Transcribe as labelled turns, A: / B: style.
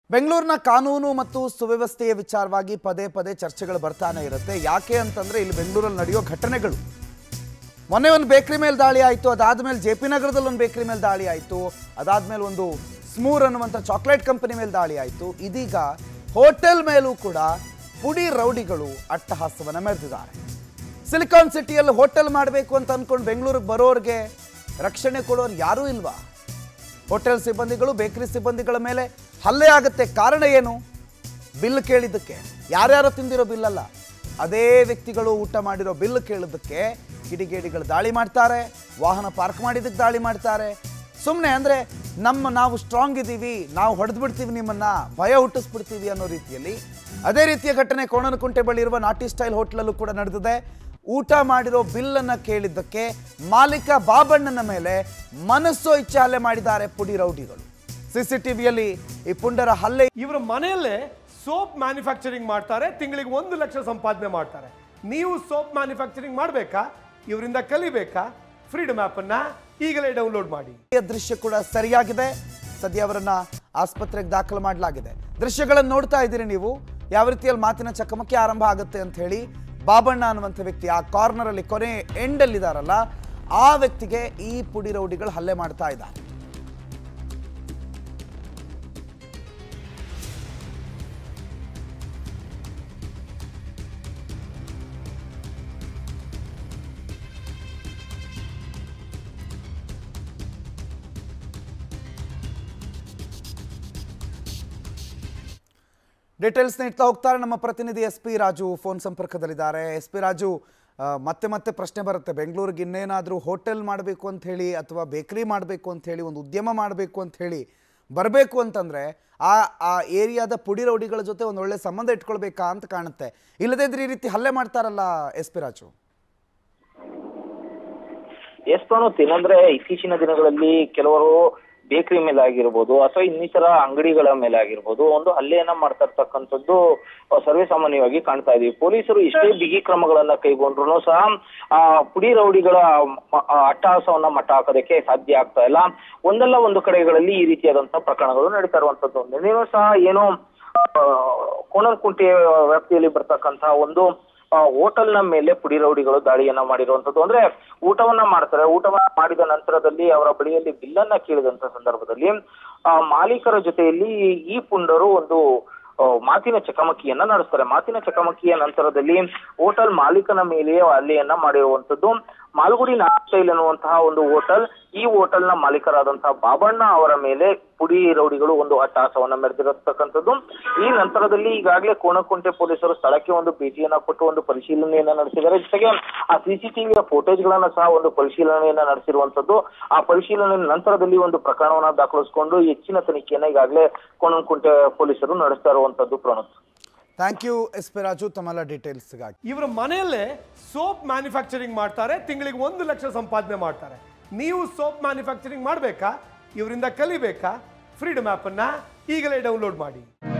A: ಬೆಂಗಳೂರಿನ ಕಾನೂನು ಮತ್ತು ಸುವ್ಯವಸ್ಥೆಯ ವಿಚಾರವಾಗಿ ಪದೇ ಪದೇ ಚರ್ಚೆಗಳು ಬರ್ತಾನೆ ಇರುತ್ತೆ ಯಾಕೆ ಅಂತಂದ್ರೆ ಇಲ್ಲಿ ಬೆಂಗಳೂರಲ್ಲಿ ನಡೆಯೋ ಘಟನೆಗಳು ಮೊನ್ನೆ ಒಂದು ಬೇಕ್ರಿ ಮೇಲೆ ದಾಳಿ ಆಯಿತು ಅದಾದ್ಮೇಲೆ ಜೆ ಪಿ ನಗರದಲ್ಲಿ ಒಂದು ಬೇಕ್ರಿ ಮೇಲೆ ದಾಳಿ ಆಯಿತು ಅದಾದ್ಮೇಲೆ ಒಂದು ಸ್ಮೂರ್ ಅನ್ನುವಂಥ ಚಾಕ್ಲೇಟ್ ಕಂಪನಿ ಮೇಲೆ ದಾಳಿ ಆಯಿತು ಇದೀಗ ಹೋಟೆಲ್ ಮೇಲೂ ಕೂಡ ಪುಡಿ ರೌಡಿಗಳು ಅಟ್ಟಹಾಸವನ್ನು ಮೆರೆದಿದ್ದಾರೆ ಸಿಲಿಕಾನ್ ಸಿಟಿಯಲ್ಲಿ ಹೋಟೆಲ್ ಮಾಡಬೇಕು ಅಂತ ಅಂದ್ಕೊಂಡು ಬೆಂಗಳೂರಿಗೆ ಬರೋರಿಗೆ ರಕ್ಷಣೆ ಕೊಡೋರು ಯಾರೂ ಇಲ್ವಾ ಹೋಟೆಲ್ ಸಿಬ್ಬಂದಿಗಳು ಬೇಕರಿ ಸಿಬ್ಬಂದಿಗಳ ಮೇಲೆ ಹಲ್ಲೆ ಆಗುತ್ತೆ ಕಾರಣ ಏನು ಬಿಲ್ ಕೇಳಿದ್ದಕ್ಕೆ ಯಾರ್ಯಾರು ತಿಂದಿರೋ ಬಿಲ್ ಅಲ್ಲ ಅದೇ ವ್ಯಕ್ತಿಗಳು ಊಟ ಮಾಡಿರೋ ಬಿಲ್ ಕೇಳಿದ್ದಕ್ಕೆ ಕಿಡಿಗೇಡಿಗಳು ದಾಳಿ ಮಾಡ್ತಾರೆ ವಾಹನ ಪಾರ್ಕ್ ಮಾಡಿದ್ದಕ್ಕೆ ದಾಳಿ ಮಾಡ್ತಾರೆ ಸುಮ್ಮನೆ ಅಂದರೆ ನಮ್ಮ ನಾವು ಸ್ಟ್ರಾಂಗ್ ಇದ್ದೀವಿ ನಾವು ಹೊಡೆದು ಬಿಡ್ತೀವಿ ನಿಮ್ಮನ್ನ ಭಯ ಹುಟ್ಟಿಸ್ಬಿಡ್ತೀವಿ ಅನ್ನೋ ರೀತಿಯಲ್ಲಿ ಅದೇ ರೀತಿಯ ಘಟನೆ ಕೋಣನಕುಂಟೆ ಬಳಿ ಇರುವ ನಾಟಿ ಸ್ಟೈಲ್ ಹೋಟ್ಲಲ್ಲೂ ಕೂಡ ನಡೆದಿದೆ ಊಟ ಮಾಡಿರೋ ಬಿಲ್ಲನ್ನು ಕೇಳಿದ್ದಕ್ಕೆ ಮಾಲೀಕ ಬಾಬಣ್ಣನ ಮೇಲೆ ಮನಸ್ಸೋ ಇಚ್ಛೆ ಹಲ್ಲೆ ಮಾಡಿದ್ದಾರೆ ಪುಡಿ ರೌಡಿಗಳು ಸಿಸಿಟಿವಿಯಲ್ಲಿ ಈ ಪುಂಡರ ಹಲ್ಲೆ
B: ಇವರ ಮನೆಯಲ್ಲೇ ಸೋಪ್ ಮ್ಯಾನುಫ್ಯಾಕ್ಚರಿಂಗ್ ಮಾಡ್ತಾರೆ ತಿಂಗಳಿಗೆ ಒಂದು ಲಕ್ಷ ಸಂಪಾದನೆ ಮಾಡ್ತಾರೆ ನೀವು ಸೋಪ್ ಮ್ಯಾನುಫ್ಯಾಕ್ಚರಿಂಗ್ ಮಾಡಬೇಕಾ ಇವರಿಂದ ಕಲಿಬೇಕಾ ಫ್ರೀಡಮ್ ಅನ್ನ ಈಗಲೇ ಡೌನ್ಲೋಡ್ ಮಾಡಿ
A: ದೃಶ್ಯ ಕೂಡ ಸರಿಯಾಗಿದೆ ಸದ್ಯ ಅವರನ್ನ ಆಸ್ಪತ್ರೆಗೆ ದಾಖಲು ಮಾಡಲಾಗಿದೆ ದೃಶ್ಯಗಳನ್ನು ನೋಡ್ತಾ ಇದ್ದೀರಿ ನೀವು ಯಾವ ರೀತಿಯಲ್ಲಿ ಮಾತಿನ ಚಕಮಕಿ ಆರಂಭ ಆಗುತ್ತೆ ಅಂತ ಹೇಳಿ ಬಾಬಣ್ಣ ಅನ್ನುವಂಥ ವ್ಯಕ್ತಿ ಆ ಕಾರ್ನರ್ ಅಲ್ಲಿ ಕೊನೆ ಎಂಡ್ ಅಲ್ಲಿ ಇದಾರಲ್ಲ ಆ ವ್ಯಕ್ತಿಗೆ ಈ ಪುಡಿ ರೌಡಿಗಳು ಹಲ್ಲೆ ಮಾಡ್ತಾ ಇದ್ದಾರೆ ಡೀಟೇಲ್ಸ್ ನೀಡ್ತಾ ಹೋಗ್ತಾರೆ ನಮ್ಮ ಪ್ರತಿನಿಧಿ ಎಸ್ ಪಿ ರಾಜು ಫೋನ್ ಸಂಪರ್ಕದಲ್ಲಿದ್ದಾರೆ ಎಸ್ ಪಿ ರಾಜು ಆ, ಮತ್ತೆ ಮತ್ತೆ ಪ್ರಶ್ನೆ ಬರುತ್ತೆ ಬೆಂಗಳೂರಿಗೆ ಇನ್ನೇನಾದರೂ ಹೋಟೆಲ್ ಮಾಡಬೇಕು ಅಂತ ಹೇಳಿ ಅಥವಾ ಬೇಕರಿ ಮಾಡಬೇಕು ಅಂತ ಹೇಳಿ ಒಂದು ಉದ್ಯಮ ಮಾಡಬೇಕು ಅಂತ ಹೇಳಿ ಬರಬೇಕು ಅಂತಂದ್ರೆ ಆ ಆ ಏರಿಯಾದ ಪುಡಿ ರೌಡಿಗಳ ಜೊತೆ ಒಂದು ಒಳ್ಳೆ ಸಂಬಂಧ ಇಟ್ಕೊಳ್ಬೇಕಾ ಅಂತ ಕಾಣುತ್ತೆ ಇಲ್ಲದೇ ಇದ್ರೆ ಈ ರೀತಿ ಹಲ್ಲೆ ಮಾಡ್ತಾರಲ್ಲ S P Raju
C: S Pranoth ಏನಂದ್ರೆ ಇತ್ತೀಚಿನ ದಿನಗಳಲ್ಲಿ ಕೆಲವರು ಬೇಕರಿ ಮೇಲೆ ಆಗಿರ್ಬೋದು ಅಥವಾ ಇನ್ನಿತರ ಅಂಗಡಿಗಳ ಮೇಲೆ ಆಗಿರ್ಬೋದು ಒಂದು ಹಲ್ಲೆಯನ್ನ ಮಾಡ್ತಾ ಇರ್ತಕ್ಕಂಥದ್ದು ಅಹ್, ಸರ್ವೇ ಸಾಮಾನ್ಯವಾಗಿ ಕಾಣ್ತಾ ಇದೀವಿ ಪೊಲೀಸರು ಎಷ್ಟೇ ಬಿಗಿ ಕ್ರಮಗಳನ್ನ ಕೈಗೊಂಡ್ರು ಸಹ ಆ ಪುಡಿ ರೌಡಿಗಳ ಮ- ಆ ಅಟ್ಟಹಾಸವನ್ನ ಮಟ್ಟ ಹಾಕೋದಕ್ಕೆ ಸಾಧ್ಯ ಆಗ್ತಾ ಇಲ್ಲ ಒಂದಲ್ಲ ಒಂದು ಕಡೆಗಳಲ್ಲಿ ಈ ರೀತಿಯಾದಂತಹ ಪ್ರಕರಣಗಳು ನಡೀತಾ ಇರುವಂತದ್ದು ನಿನ್ನೆನೂ ಸಹ ಏನೋ ಕೋಣನಕುಂಟೆ ವ್ಯಾಪ್ತಿಯಲ್ಲಿ ಬರ್ತಕ್ಕಂತಹ ಒಂದು ಹೋಟೆಲ್ ನ ಮೇಲೆ ಪುಡಿ ರೌಡಿಗಳು ದಾಳಿಯನ್ನ ಮಾಡಿರುವಂತದ್ದು ಅಂದ್ರೆ ಊಟವನ್ನ ಮಾಡ್ತಾರೆ ಊಟವನ್ನ ಮಾಡಿದ ನಂತರದಲ್ಲಿ ಅವರ ಬಳಿಯಲ್ಲಿ ಬಿಲ್ಲನ್ನ ಕೇಳಿದಂತ ಸಂದರ್ಭದಲ್ಲಿ ಆ ಮಾಲೀಕರ ಜೊತೆಯಲ್ಲಿ ಈ ಪುಂಡರು ಒಂದು ಆ, ಮಾತಿನ ಚಕಮಕಿಯನ್ನ ನಡೆಸ್ತಾರೆ ಮಾತಿನ ಚಕಮಕಿಯ ನಂತರದಲ್ಲಿ ಹೋಟೆಲ್ ಮಾಲೀಕನ ಮೇಲೆಯೇ ಹಲ್ಲೆಯನ್ನ ಮಾಡಿರುವಂತದ್ದು ಮಾಲ್ಗುಡಿ ನಾಸ್ಟೈಲ್ ಅನ್ನುವಂತಹ ಒಂದು ಹೋಟೆಲ್ ಈ ಹೋಟೆಲ್ ನ ಮಾಲೀಕರಾದಂತಹ ಬಾಬಣ್ಣ ಅವರ ಮೇಲೆ ಪುಡಿ ರೌಡಿಗಳು ಒಂದು ಅಟ್ಟಹಾಸವನ್ನ ಮೆರೆದಿರತಕ್ಕಂಥದ್ದು ಈ ನಂತರದಲ್ಲಿ ಈಗಾಗಲೇ ಕೋಣಕುಂಟೆ ಪೊಲೀಸರು ಸ್ಥಳಕ್ಕೆ ಒಂದು ಭೇಟಿಯನ್ನ ಕೊಟ್ಟು ಒಂದು ಪರಿಶೀಲನೆಯನ್ನ ನಡೆಸಿದ್ದಾರೆ ಜೊತೆಗೆ ಆ ಸಿಸಿಟಿವಿಯ ಫೋಟೇಜ್ ಗಳನ್ನ ಸಹ ಒಂದು ಪರಿಶೀಲನೆಯನ್ನ ನಡೆಸಿರುವಂತದ್ದು ಆ ಪರಿಶೀಲನೆ ನಂತರದಲ್ಲಿ ಒಂದು ಪ್ರಕರಣವನ್ನ ದಾಖಲಿಸಿಕೊಂಡು ಹೆಚ್ಚಿನ ತನಿಖೆಯನ್ನ ಈಗಾಗಲೇ ಕೋಣನಕುಂಟೆ ಪೊಲೀಸರು ನಡೆಸ್ತಾ ಇರುವಂತದ್ದು Pranoth
A: thank you S P Raju ತಮ್ಮೆಲ್ಲ ಡೀಟೇಲ್ಸ್ಗಾಗಿ
B: ಇವರ ಮನೆಯಲ್ಲೇ ಸೋಪ್ ಮ್ಯಾನುಫ್ಯಾಕ್ಚರಿಂಗ್ ಮಾಡ್ತಾರೆ ತಿಂಗಳಿಗೆ ಒಂದು ಲಕ್ಷ ಸಂಪಾದನೆ ಮಾಡ್ತಾರೆ ನೀವು ಸೋಪ್ ಮ್ಯಾನುಫ್ಯಾಕ್ಚರಿಂಗ್ ಮಾಡಬೇಕಾ ಇವರಿಂದ ಕಲಿಬೇಕಾ ಫ್ರೀಡಮ್ ಅನ್ನ ಈಗಲೇ ಡೌನ್ಲೋಡ್ ಮಾಡಿ